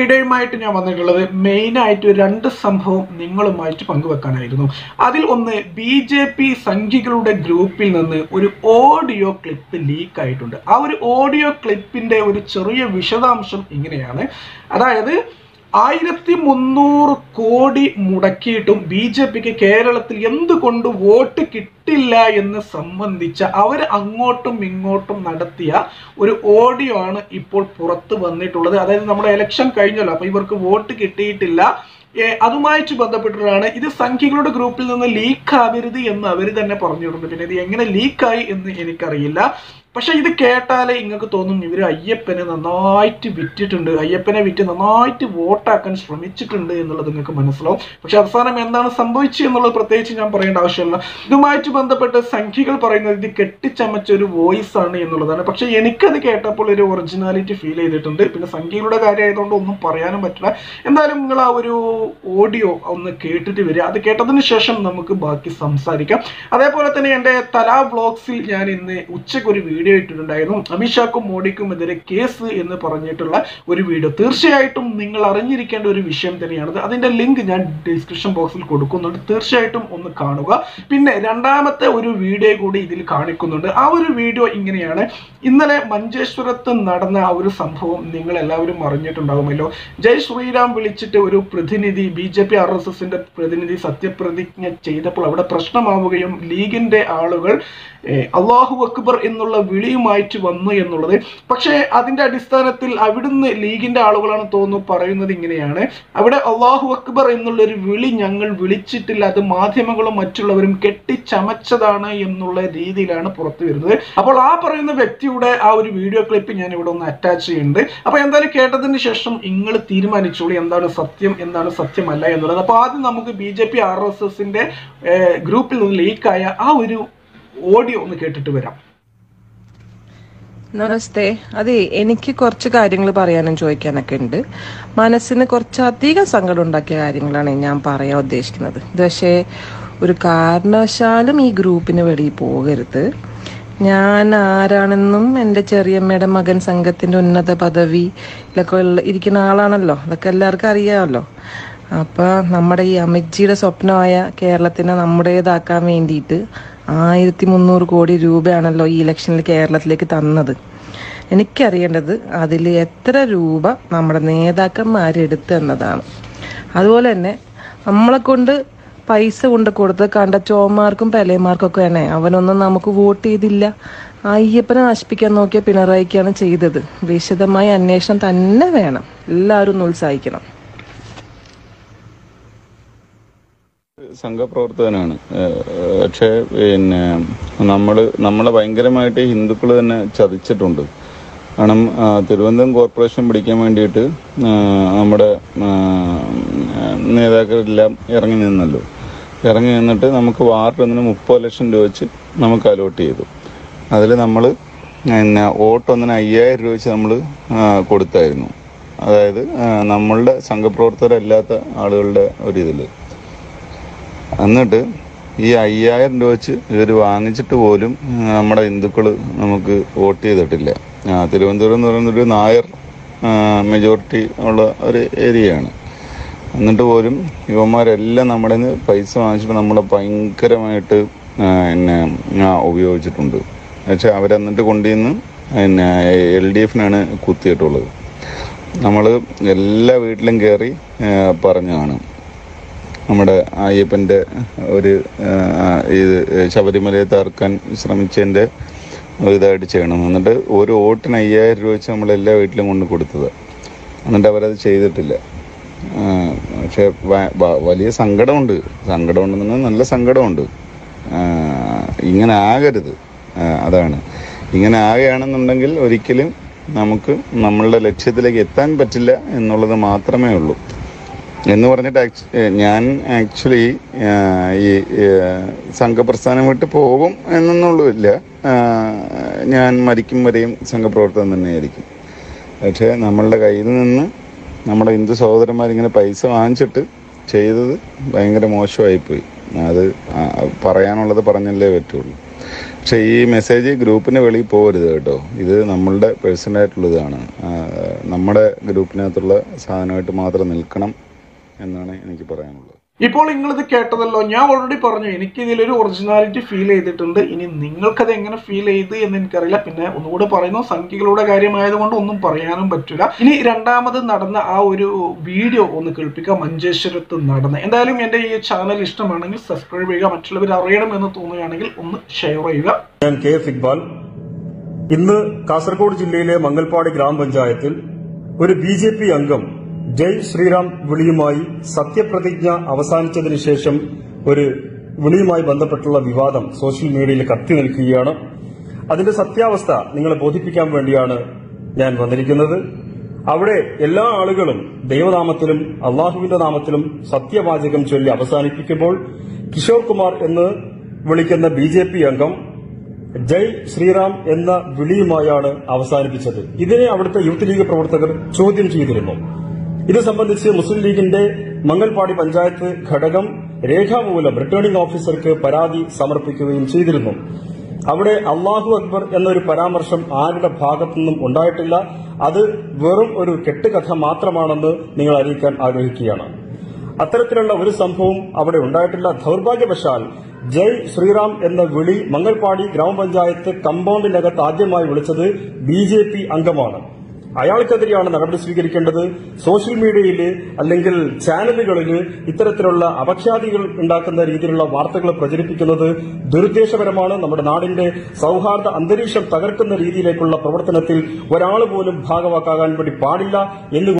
വീഡിയോയുമായിട്ട് ഞാൻ വന്നിട്ടുള്ളത് മെയിനായിട്ട് രണ്ട് സംഭവം നിങ്ങളുമായിട്ട് പങ്കുവെക്കാനായിരുന്നു അതിൽ ഒന്ന് ബി ജെ പി സംഘികളുടെ ഗ്രൂപ്പിൽ നിന്ന് ഒരു ഓഡിയോ ക്ലിപ്പ് ലീക്ക് ആയിട്ടുണ്ട് ആ ഒരു ഓഡിയോ ക്ലിപ്പിന്റെ ഒരു ചെറിയ വിശദാംശം ഇങ്ങനെയാണ് അതായത് ആയിരത്തി മുന്നൂറ് കോടി മുടക്കിയിട്ടും ബി ജെ പിക്ക് കേരളത്തിൽ എന്തുകൊണ്ട് വോട്ട് കിട്ടില്ല എന്ന് സംബന്ധിച്ച അവർ അങ്ങോട്ടും ഇങ്ങോട്ടും നടത്തിയ ഒരു ഓഡിയോ ആണ് ഇപ്പോൾ പുറത്ത് വന്നിട്ടുള്ളത് അതായത് നമ്മുടെ ഇലക്ഷൻ കഴിഞ്ഞല്ലോ അപ്പൊ ഇവർക്ക് വോട്ട് കിട്ടിയിട്ടില്ല ഏ, അതുമായിട്ട് ബന്ധപ്പെട്ടിട്ടാണ് ഇത് സംഖ്യകളുടെ ഗ്രൂപ്പിൽ നിന്ന് ലീക്ക് ആവരുത് എന്ന് അവർ തന്നെ പറഞ്ഞിട്ടുണ്ട് പിന്നെ ഇത് എങ്ങനെ ലീക്കായി എന്ന് എനിക്കറിയില്ല പക്ഷെ ഇത് കേട്ടാലേ നിങ്ങൾക്ക് തോന്നും ഇവർ അയ്യപ്പനെ നന്നായിട്ട് വിറ്റിട്ടുണ്ട് അയ്യപ്പനെ വിറ്റ് നന്നായിട്ട് വോട്ടാക്കാൻ ശ്രമിച്ചിട്ടുണ്ട് എന്നുള്ളത് നിങ്ങൾക്ക് മനസ്സിലാവും പക്ഷെ അവസാനം എന്താണ് സംഭവിച്ചത് എന്നുള്ളത് പ്രത്യേകിച്ച് ഞാൻ പറയേണ്ട ആവശ്യമില്ല ഇതുമായിട്ട് ബന്ധപ്പെട്ട് സംഖ്യകൾ പറയുന്നത് ഇത് കെട്ടിച്ചമച്ച ഒരു വോയിസ് ആണ് എന്നുള്ളതാണ് പക്ഷെ എനിക്കത് കേട്ടപ്പോൾ ഒരു ഒറിജിനാലിറ്റി ഫീൽ ചെയ്തിട്ടുണ്ട് പിന്നെ സംഖ്യകളുടെ കാര്യമായതുകൊണ്ട് ഒന്നും പറയാനും പറ്റില്ല എന്തായാലും നിങ്ങൾ ആ ഒരു ഓഡിയോ ഒന്ന് കേട്ടിട്ട് വരിക അത് കേട്ടതിന് ശേഷം നമുക്ക് ബാക്കി സംസാരിക്കാം അതേപോലെ തന്നെ എൻ്റെ തലാ വ്ളോഗ്സിൽ ഞാൻ ഇന്ന് ഉച്ചയ്ക്ക് ഒരു വീഡിയോ ഇട്ടിട്ടുണ്ടായിരുന്നു അമിത്ഷാക്കും മോഡിക്കും എതിരെ കേസ് എന്ന് പറഞ്ഞിട്ടുള്ള ഒരു വീഡിയോ തീർച്ചയായിട്ടും നിങ്ങൾ അറിഞ്ഞിരിക്കേണ്ട ഒരു വിഷയം തന്നെയാണത് അതിൻ്റെ ലിങ്ക് ഞാൻ ഡിസ്ക്രിപ്ഷൻ ബോക്സിൽ കൊടുക്കുന്നുണ്ട് തീർച്ചയായിട്ടും ഒന്ന് കാണുക പിന്നെ രണ്ടാമത്തെ ഒരു വീഡിയോ കൂടി ഇതിൽ കാണിക്കുന്നുണ്ട് ആ ഒരു വീഡിയോ ഇങ്ങനെയാണ് ഇന്നലെ മഞ്ചേശ്വരത്ത് നടന്ന ആ ഒരു സംഭവം നിങ്ങൾ എല്ലാവരും അറിഞ്ഞിട്ടുണ്ടാകുമല്ലോ ജയ് ശ്രീറാം വിളിച്ചിട്ട് ഒരു പ്രതിനിധി B J P R S എസിന്റെ പ്രതിനിധി സത്യപ്രതിജ്ഞ ചെയ്തപ്പോൾ അവിടെ പ്രശ്നമാവുകയും ലീഗിന്റെ ആളുകൾ ഏഹ്, അള്ളാഹു അക്ബർ എന്നുള്ള വിളിയുമായിട്ട് വന്നു എന്നുള്ളത് പക്ഷേ അതിന്റെ അടിസ്ഥാനത്തിൽ അവിടുന്ന് ലീഗിന്റെ ആളുകളാണ് തോന്നുന്നു പറയുന്നത് ഇങ്ങനെയാണ് അവിടെ അള്ളാഹു അക്ബർ എന്നുള്ള ഒരു വിളി ഞങ്ങൾ വിളിച്ചിട്ടില്ല അത് മാധ്യമങ്ങളും മറ്റുള്ളവരും കെട്ടിച്ചമച്ചതാണ് എന്നുള്ള രീതിയിലാണ് പുറത്തു വരുന്നത് അപ്പോൾ ആ പറയുന്ന വ്യക്തിയുടെ ആ ഒരു വീഡിയോ ക്ലിപ്പ് ഞാൻ ഇവിടെ ഒന്ന് അറ്റാച്ച് ചെയ്യുന്നുണ്ട് അപ്പൊ എന്തായാലും കേട്ടതിന് ശേഷം നിങ്ങൾ തീരുമാനിച്ചോളൂ എന്താണ് സത്യം എന്താണ് സത്യമല്ല എന്നുള്ളത് അപ്പൊ ആദ്യം നമുക്ക് B J P R S എസിന്റെ ഗ്രൂപ്പിൽ നിന്ന് ലീക്കായ ആ ഒരു ഓഡിയോ ഒന്ന് കേട്ടിട്ട് വരാം നമസ്തേ അതെ എനിക്ക് കുറച്ച് കാര്യങ്ങൾ പറയാനും ചോദിക്കാനൊക്കെ ഉണ്ട് മനസ്സിന് കുറച്ചധികം സങ്കടം ഉണ്ടാക്കിയ കാര്യങ്ങളാണ് ഞാൻ പറയാൻ ഉദ്ദേശിക്കുന്നത് ഇത് പക്ഷേ ഒരു കാരണവശാലും ഈ ഗ്രൂപ്പിന് വെളിയിൽ പോകരുത് ഞാൻ ആരാണെന്നും എൻ്റെ ചെറിയമ്മയുടെ മകൻ സംഘത്തിന്റെ ഉന്നത പദവിയിലൊക്കെ ഉള്ള- ഇരിക്കുന്ന ആളാണല്ലോ അതൊക്കെ എല്ലാവർക്കും അറിയാമല്ലോ അപ്പൊ നമ്മുടെ ഈ അമിത്ജിയുടെ സ്വപ്നമായ കേരളത്തിനെ നമ്മുടേതാക്കാൻ വേണ്ടിയിട്ട് ആയിരത്തി മുന്നൂറ് കോടി രൂപയാണല്ലോ ഈ ഇലക്ഷനിൽ കേരളത്തിലേക്ക് തന്നത് എനിക്കറിയേണ്ടത് അതിൽ എത്ര രൂപ നമ്മുടെ നേതാക്കന്മാർ എടുത്തു എന്നതാണ് അതുപോലെ തന്നെ നമ്മളെ കൊണ്ട് പൈസ കൊണ്ട് കൊടുത്ത് കണ്ട ചോമാർക്കും പെലയമാർക്കും ഒക്കെ തന്നെ അവനൊന്നും നമുക്ക് വോട്ട് ചെയ്തില്ല അയ്യപ്പനെ നശിപ്പിക്കാൻ നോക്കിയ പിണറായിക്കാണ് ചെയ്തത് വിശദമായ അന്വേഷണം തന്നെ വേണം എല്ലാവരും ഒന്ന് ഉത്സാഹിക്കണം സംഘപ്രവർത്തകനാണ് ഏഹ് പക്ഷേ പിന്നെ നമ്മൾ നമ്മളെ ഭയങ്കരമായിട്ട് ഹിന്ദുക്കൾ തന്നെ ചതിച്ചിട്ടുണ്ട് കാരണം ആ, തിരുവനന്തപുരം കോർപ്പറേഷൻ പിടിക്കാൻ വേണ്ടിയിട്ട് ആ, നമ്മുടെ ആ, നേതാക്കളെല്ലാം ഇറങ്ങി നിന്നല്ലോ ഇറങ്ങി നിന്നിട്ട് നമുക്ക് വാർഡ് ഒന്നിന് മുപ്പത് ലക്ഷം രൂപ വെച്ച് നമുക്ക് അലോട്ട് ചെയ്തു അതിൽ നമ്മൾ പിന്നെ വോട്ട് ഒന്നിന് അയ്യായിരം രൂപ വെച്ച് നമ്മൾ കൊടുത്തായിരുന്നു അതായത് ആ, നമ്മളുടെ സംഘപ്രവർത്തകരല്ലാത്ത ആളുകളുടെ ഒരിതിൽ എന്നിട്ട് ഈ അയ്യായിരം രൂപ വെച്ച് ഇവർ വാങ്ങിച്ചിട്ട് പോലും ആ, നമ്മുടെ ഹിന്ദുക്കൾ നമുക്ക് വോട്ട് ചെയ്തിട്ടില്ല ആ, തിരുവനന്തപുരം എന്ന് പറയുന്നൊരു നായർ മെജോറിറ്റി ഉള്ള ഒരു ഏരിയയാണ് എന്നിട്ട് പോലും യുവന്മാരെല്ലാം നമ്മുടെ നിന്ന് പൈസ വാങ്ങിച്ചിട്ട് നമ്മളെ ഭയങ്കരമായിട്ട് ആ, പിന്നെ ആ, ഉപയോഗിച്ചിട്ടുണ്ട് പക്ഷേ അവരെന്നിട്ട് കൊണ്ടുവന്ന് പിന്നെ എൽ ഡി എഫിനാണ് കുത്തിയിട്ടുള്ളത് നമ്മൾ എല്ലാ വീട്ടിലും കയറി ആ, പറഞ്ഞതാണ് നമ്മുടെ അയ്യപ്പൻ്റെ ഒരു ആ, ഇത് ശബരിമലയെ തകർക്കാൻ ശ്രമിച്ചതിൻ്റെ ഇതായിട്ട് ചെയ്യണം എന്നിട്ട് ഒരു വോട്ടിന് അയ്യായിരം രൂപ വെച്ച് നമ്മൾ എല്ലാ വീട്ടിലും കൊണ്ട് കൊടുത്തത് എന്നിട്ട് അവരത് ചെയ്തിട്ടില്ല ആ, പക്ഷെ വ- വ- വലിയ സങ്കടമുണ്ട് സങ്കടമുണ്ടെന്ന് നല്ല സങ്കടമുണ്ട് ആ, ഇങ്ങനെ ആകരുത് ആ, അതാണ് ഇങ്ങനെ ആകുകയാണെന്നുണ്ടെങ്കിൽ ഒരിക്കലും നമുക്ക് നമ്മളുടെ ലക്ഷ്യത്തിലേക്ക് എത്താൻ പറ്റില്ല എന്നുള്ളത് മാത്രമേ ഉള്ളൂ എന്ന് പറഞ്ഞിട്ട് ആക്ച്- ഏ, ഞാൻ ആക്ച്വലി ഈ ഏ, സംഘപ്രസ്ഥാനം വിട്ട് പോകും എന്നൊന്നുള്ളൂല്ല ആ, ഞാൻ മരിക്കും വരെയും സംഘപ്രവർത്തനം തന്നെയായിരിക്കും പക്ഷേ നമ്മളുടെ കയ്യിൽ നിന്ന് നമ്മുടെ ഹിന്ദു സഹോദരന്മാരിങ്ങനെ പൈസ വാങ്ങിച്ചിട്ട് ചെയ്തത് ഭയങ്കര മോശമായിപ്പോയി അത് ആ, പറയാനുള്ളത് പറഞ്ഞല്ലേ പറ്റുള്ളൂ പക്ഷേ ഈ മെസ്സേജ് ഗ്രൂപ്പിന് വെളിയിൽ പോകരുത് കേട്ടോ ഇത് നമ്മളുടെ പേഴ്സണലായിട്ടുള്ളതാണ് നമ്മുടെ ഗ്രൂപ്പിനകത്തുള്ള സാധനമായിട്ട് മാത്രം നിൽക്കണം എന്നാണ് എനിക്ക് പറയാനുള്ളത് ഇപ്പോൾ നിങ്ങളിത് കേട്ടതല്ലോ ഞാൻ ഓൾറെഡി പറഞ്ഞു എനിക്ക് ഇതിലൊരു ഒറിജിനാലിറ്റി ഫീൽ ചെയ്തിട്ടുണ്ട് ഇനി നിങ്ങൾക്കത് എങ്ങനെ ഫീൽ ചെയ്ത് എന്ന് എനിക്കറിയില്ല പിന്നെ ഒന്നുകൂടെ പറയുന്നു സംഖ്യകളുടെ കാര്യമായതുകൊണ്ട് ഒന്നും പറയാനും പറ്റില്ല ഇനി രണ്ടാമത് നടന്ന ആ ഒരു വീഡിയോ ഒന്ന് കേൾപ്പിക്കാം മഞ്ചേശ്വരത്ത് നടന്ന എന്തായാലും എൻ്റെ ഈ ചാനൽ ഇഷ്ടമാണെങ്കിൽ സബ്സ്ക്രൈബ് ചെയ്യുക മറ്റുള്ളവർ അറിയണം എന്ന് തോന്നുകയാണെങ്കിൽ ഒന്ന് ഷെയർ ചെയ്യുക ഞാൻ കെ എഫ് ഇക്ബാൽ ഇന്ന് കാസർഗോഡ് ജില്ലയിലെ മംഗൽപാടി ഗ്രാമപഞ്ചായത്തിൽ ഒരു ബി ജെ പി അംഗം ജയ് ശ്രീറാം വിളിയുമായി സത്യപ്രതിജ്ഞ അവസാനിച്ചതിന് ശേഷം ഒരു വിളിയുമായി ബന്ധപ്പെട്ടുള്ള വിവാദം സോഷ്യൽ മീഡിയയിൽ കത്തി നിൽക്കുകയാണ് അതിന്റെ സത്യാവസ്ഥ നിങ്ങളെ ബോധിപ്പിക്കാൻ വേണ്ടിയാണ് ഞാൻ വന്നിരിക്കുന്നത് അവിടെ എല്ലാ ആളുകളും ദൈവനാമത്തിലും അള്ളാഹുവിന്റെ നാമത്തിലും സത്യവാചകം ചൊല്ലി അവസാനിപ്പിക്കുമ്പോൾ കിഷോർ കുമാർ എന്ന് വിളിക്കുന്ന ബി ജെ പി അംഗം ജയ് ശ്രീറാം എന്ന വിളിയുമായാണ് അവസാനിപ്പിച്ചത് ഇതിനെ അവിടുത്തെ യൂത്ത് ലീഗ് പ്രവർത്തകർ ചോദ്യം ചെയ്തിരുന്നു ഇത് സംബന്ധിച്ച് മുസ്ലിം ലീഗിന്റെ മംഗൽപാടി പഞ്ചായത്ത് ഘടകം രേഖാമൂലം റിട്ടേണിംഗ് ഓഫീസർക്ക് പരാതി സമർപ്പിക്കുകയും ചെയ്തിരുന്നു അവിടെ അള്ളാഹു അക്ബർ എന്നൊരു പരാമർശം ആരുടെ ഭാഗത്തുനിന്നും ഉണ്ടായിട്ടില്ല അത് വെറും ഒരു കെട്ടുകഥ മാത്രമാണെന്ന് നിങ്ങൾ അറിയിക്കാൻ ആഗ്രഹിക്കുകയാണ് അത്തരത്തിലുള്ള ഒരു സംഭവം അവിടെ ഉണ്ടായിട്ടില്ല ദൌർഭാഗ്യവശാൽ ജയ് ശ്രീറാം എന്ന വിളി മംഗൽപാടി ഗ്രാമപഞ്ചായത്ത് കമ്പൗണ്ടിനകത്ത് ആദ്യമായി വിളിച്ചത് ബി ജെ പി അംഗമാണ് അയാൾക്കെതിരെയാണ് നടപടി സ്വീകരിക്കേണ്ടത് സോഷ്യൽ മീഡിയയിൽ അല്ലെങ്കിൽ ചാനലുകളിൽ ഇത്തരത്തിലുള്ള അപഖ്യാതികൾ ഉണ്ടാക്കുന്ന രീതിയിലുള്ള വാർത്തകൾ പ്രചരിപ്പിക്കുന്നത് ദുരുദ്ദേശപരമാണ് നമ്മുടെ നാടിന്റെ സൌഹാർദ്ദ അന്തരീക്ഷം തകർക്കുന്ന രീതിയിലേക്കുള്ള പ്രവർത്തനത്തിൽ ഒരാൾ പോലും ഭാഗവാക്കാകാൻ വേണ്ടി പാടില്ല എന്ന്